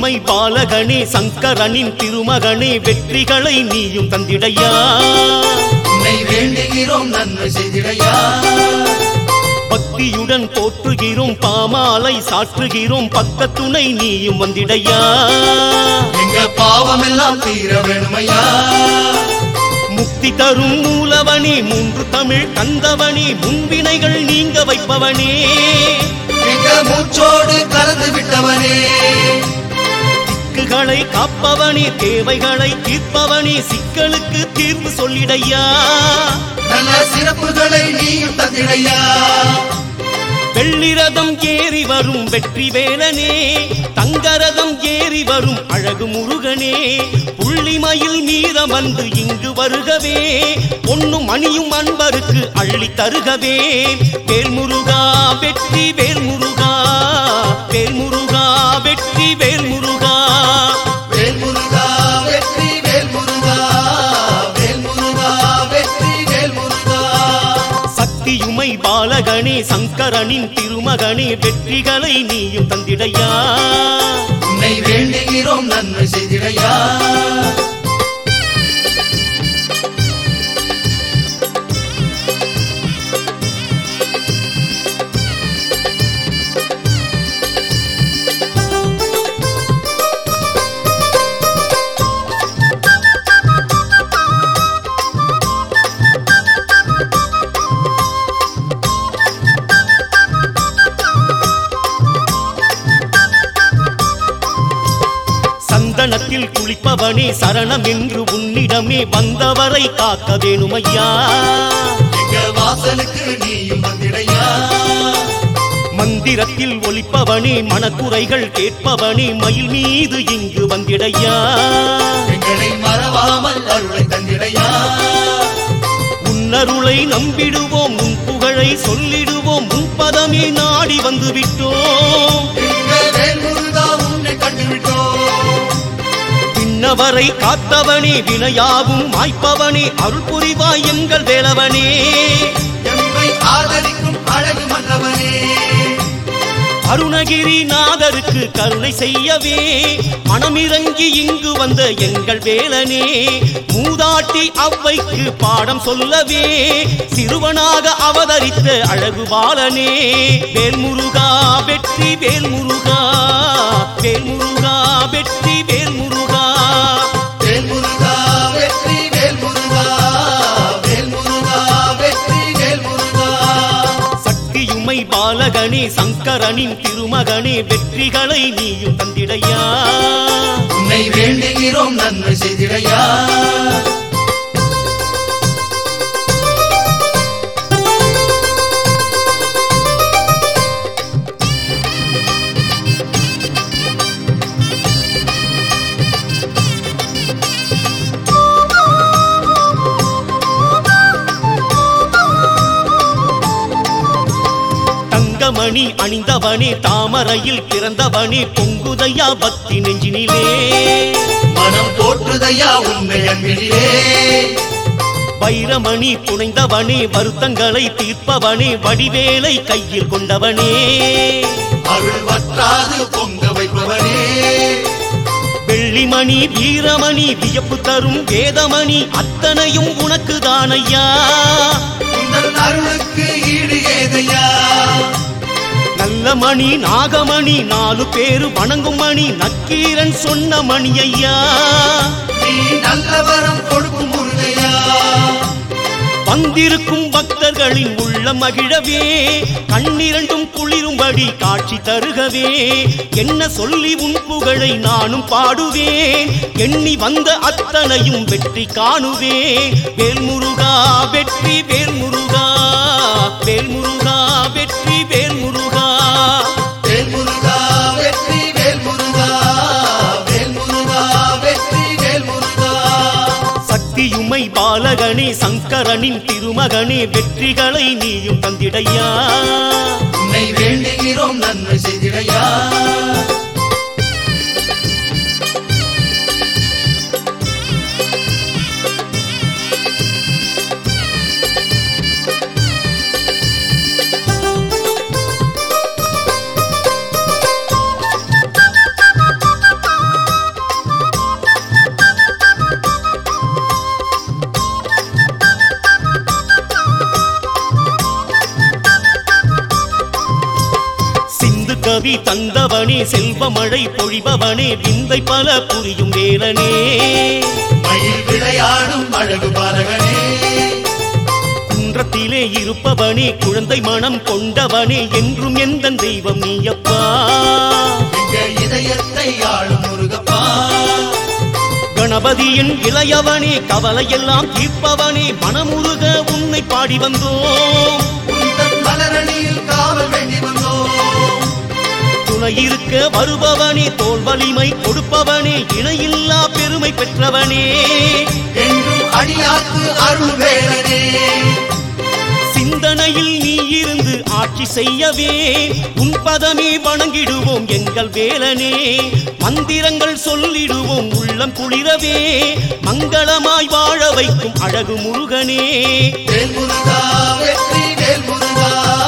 சக்தியுமை பாலகனே சங்கரனின் திருமகனே வெற்றிகளை நீயும் தந்திடையா உன்னை வேண்டுகிறோம் நன்மை செய்திடையா பக்தியுடன் போற்றுகிறோம் பாமாலை சாற்றுகிறோம் பக்கத்துணை நீயும் வந்திடையா எங்க பாவமெல்லாம் தீர வேணுமையா முக்தி தரும் மூலவனே மூன்று தமிழ் கந்தவனே முன்வினைகள் நீங்க வைப்பவனே எங்க மூச்சோடு கலந்து விட்டவனே திக்குகளை காப்பவனே தேவைகளை தீர்ப்பவனே சிக்கலுக்கு தீர்வு சொல்லிடையா நல்ல சிறப்புகளை நீயும் தந்திடையா வெள்ளிரதம் ஏறி வரும் வெற்றி வேலனே தங்கரதம் ஏறி வரும் அழகு முருகனே புள்ளிமயில் மீதம் வந்து இங்கு வருகவே பொன்னும் மணியும் அன்பருக்கு அள்ளி தருகவே வேல்முருகா வெற்றி வேல்முருகா வேல்முருகா வெற்றி வேல்முருகா வேல்முருகா வெற்றி வேல்முருகா வேல்முருகா வெற்றி வேல்முருகா சக்தியுமை பாலகனே சங்கரனின் திருமகனே வெற்றிகளை நீயும் தந்திடையா உன்னை வேண்டுகிறோம் நன்மை செய்திடையா சந்தனத்தில் குளிப்பவனே சரணம் என்று உன்னிடமே வந்தவரை காக்க வேணுமையா எங்க வாசலுக்கு நீயும் வந்திடையா மந்திரத்தில் ஒலிப்பவனே மனக்குறைகள் கேட்பவனே மயில் மீது இங்கு வந்திடையா எங்களை மறவாமல் அருளை தந்திடையா உன்னருளை நம்பிடுவோம் உன் புகழை சொல்லிடுவோம் உன் பதமே நாடி வந்து விட்டோம் எங்க வேல்முருகா உன்னை கண்டுவிட்டோம் பின்னவரை காத்தவனே வினையாவும் மாய்ப்பவனே அருள் புரிவாய் எங்கள் வேலவனே எம்மை ஆதரிக்கும் அழகு மன்னவனே அருணகிரி நாதருக்கு கருணை செய்யவே மனமிறங்கி இங்கு வந்த எங்கள் வேலனே மூதாட்டி அவ்வைக்கு பாடம் சொல்லவே சிறுவனாக அவதரித்த அழகு பாலனே வேல்முருகா வெற்றி வேல்முருகா வேல்முருகா வெற்றி வேல்முருகா வேல்முருகா வெற்றி வேல்முருகா வேல்முருகா வெற்றி வேல்முருகா சக்தியுமை பாலகனே சங்கரனின் திருமகனே வெற்றிகளை நீயும் தந்திடையா உன்னை வேண்டுகிறோம் நன்மை செய்திடையா தங்கமணி அணிந்தவனே தாமரையில் பிறந்தவனே பொங்குதையா பக்தி நெஞ்சினிலே மனம் போற்றுதையா உன்னை அன்பிலே வைரமணி புனைந்தவனே வருத்தங்களை தீர்ப்பவனே வடிவேலை கையில் கொண்டவனே அருள் வற்றாது பொங்க வைப்பவனே வெள்ளிமணி வீரமணி வியப்பு தரும் வேதமணி அத்தனையும் உனக்கு தானையா உங்கள் அருளுக்கு ஈடு ஏதையா நல்ல மணி நாகமணி நாலு பேரு வணங்கும் மணி நக்கீரன் சொன்ன மணி ஐயா நீ நல்ல வரம் கொடுக்கும் முருகையா வந்திருக்கும் பக்தர்களின் உள்ள மகிழவே கண்ணிரண்டும் குளிரும்படி காட்சி தருகவே என்ன சொல்லி உன் புகழை நானும் பாடுவேன் எண்ணி வந்த அத்தனையும் வெற்றி காணுவேன் வேல்முருகா வெற்றி வேல்முருகா வேல்முருகா வெற்றி வேல்முருகா வேல்முருகா வெற்றி வேல்முருகா வேல்முருகா வெற்றி வேல்முருகா சக்தியுமை பாலகனே சங்கரனின் திருமகனே வெற்றிகளை நீயும் தந்திடையா உன்னை வேண்டுகிறோம் நன்மை செய்திடையா சங்கவி தந்தவனே செல்வமழை பொழிபவனே விந்தை பல புரியும் வேலனே மயில் விளையாடும் அழகு பாலகனே குன்றத்திலே இருப்பவனே குழந்தை மனம் கொண்டவனே என்றும் எந்த தெய்வம் நீயப்பா எங்க இதயத்தை ஆளும் முருகப்பா கணபதியின் இளையவனே கவலையெல்லாம் தீர்ப்பவனே மனமுருக உன்னை பாடி வந்தோம் உந்தன் மலரணியில் காவல் வேண்டி வந்தோம் துணை இருக்க வருபவனே தோல் வலிமை கொடுப்பவனே இணையில்லா பெருமை பெற்றவனே என்றும் அடியாக்கு அருள் வேலனே சிந்தனையில் நீ இருந்து ஆட்சி செய்யவே உன் பதமே வணங்கிடுவோம் எங்கள் வேலனே மந்திரங்கள் சொல்லிடுவோம் உள்ளம் குளிரவே மங்களமாய் வாழ வைக்கும் அழகு முருகனே வேல் முருகா வெற்றி வேல் முருகா